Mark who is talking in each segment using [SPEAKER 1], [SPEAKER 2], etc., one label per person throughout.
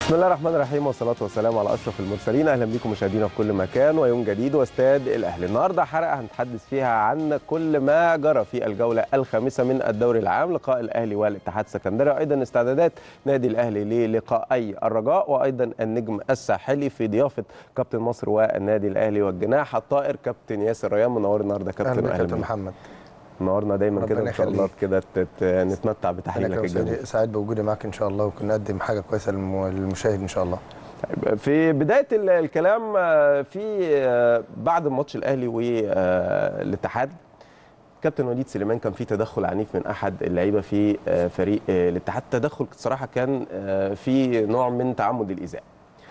[SPEAKER 1] بسم الله الرحمن الرحيم والصلاة والسلام على أشرف المرسلين أهلا بكم مشاهدينا في كل مكان ويوم جديد واستاد الأهلي النهاردة حلقة هنتحدث فيها عن كل ما جرى في الجولة الخامسة من الدوري العام لقاء الأهلي والاتحاد السكندري وأيضا استعدادات نادي الأهلي للقائي الرجاء وأيضا النجم الساحلي في ضيافة كابتن مصر والنادي الأهلي والجناح الطائر كابتن ياسر ريان منور النهارده كابتن
[SPEAKER 2] اهلا بك
[SPEAKER 1] وأهلا
[SPEAKER 2] كابتن
[SPEAKER 1] بيك.
[SPEAKER 2] محمد
[SPEAKER 1] منورنا دايما كده
[SPEAKER 2] ربنا
[SPEAKER 1] ان شاء الله
[SPEAKER 2] يخليك.
[SPEAKER 1] كده تت- نتمتع
[SPEAKER 2] انا
[SPEAKER 1] بتحليلك
[SPEAKER 2] كمان
[SPEAKER 1] الجميل
[SPEAKER 2] سعيد- سعيد بوجودي معاك ان شاء الله ونقدم حاجه كويسه للم- للمشاهد ان شاء الله
[SPEAKER 1] طيب، في بدايه ال- الكلام آه، في آه، بعد ماتش الاهلي والاتحاد كابتن وليد سليمان كان في تدخل عنيف من احد اللعيبه في آه، فريق آه، الاتحاد تدخل صراحه كان آه، في نوع من تعمد الايذاء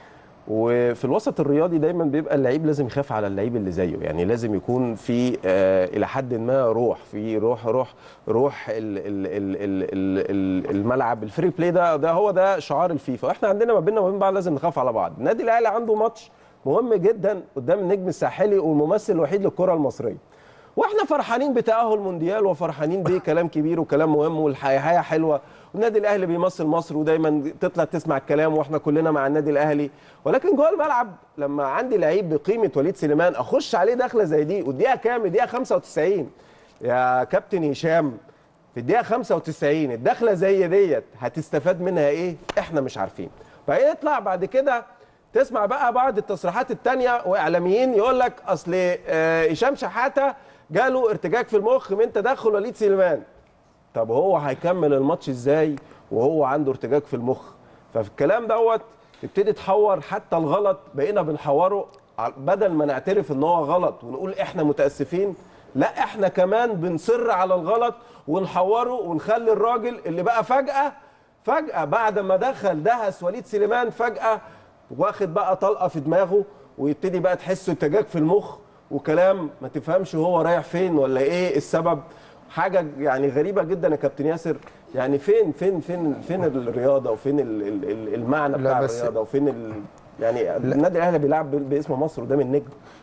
[SPEAKER 1] وفي الوسط الرياضي دايما بيبقى اللعيب لازم يخاف على اللعيب اللي زيه يعني لازم يكون في آه الى حد ما روح في روح روح روح ال ال ال ال ال ال الملعب الفري بلاي ده ده هو ده شعار الفيفا واحنا عندنا ما بيننا وما بين بعض لازم نخاف على بعض النادي الاهلي عنده ماتش مهم جدا قدام النجم الساحلي والممثل الوحيد للكره المصريه واحنا فرحانين بتاهل مونديال وفرحانين بيه كلام كبير وكلام مهم والحياه حلوه والنادي الاهلي بيمثل مصر ودايما تطلع تسمع الكلام واحنا كلنا مع النادي الاهلي ولكن جوه الملعب لما عندي لعيب بقيمه وليد سليمان اخش عليه دخله زي دي والدقيقه كام الدقيقه 95 يا كابتن هشام في الدقيقه 95 الدخله زي ديت هتستفاد منها ايه احنا مش عارفين فيطلع بعد كده تسمع بقى بعض التصريحات التانية واعلاميين يقول لك اصل آه، هشام شحاته جاله ارتجاج في المخ من تدخل وليد سليمان طب هو هيكمل الماتش ازاي وهو عنده ارتجاج في المخ ففي الكلام دوت تبتدي تحور حتى الغلط بقينا بنحوره ع- بدل ما نعترف ان هو غلط ونقول احنا متاسفين لا احنا كمان بنصر على الغلط ونحوره ونخلي الراجل اللي بقى فجاه فجاه بعد ما دخل دهس وليد سليمان فجاه واخد بقى طلقه في دماغه ويبتدي بقى تحسه ارتجاج في المخ وكلام ما تفهمش هو رايح فين ولا ايه السبب حاجه يعني غريبه جدا يا كابتن ياسر يعني فين فين فين فين الرياضه وفين ال- ال- ال- المعنى
[SPEAKER 2] لا
[SPEAKER 1] بتاع
[SPEAKER 2] بس-
[SPEAKER 1] الرياضه وفين ال يعني النادي الاهلي بيلعب ب- باسم مصر قدام النجم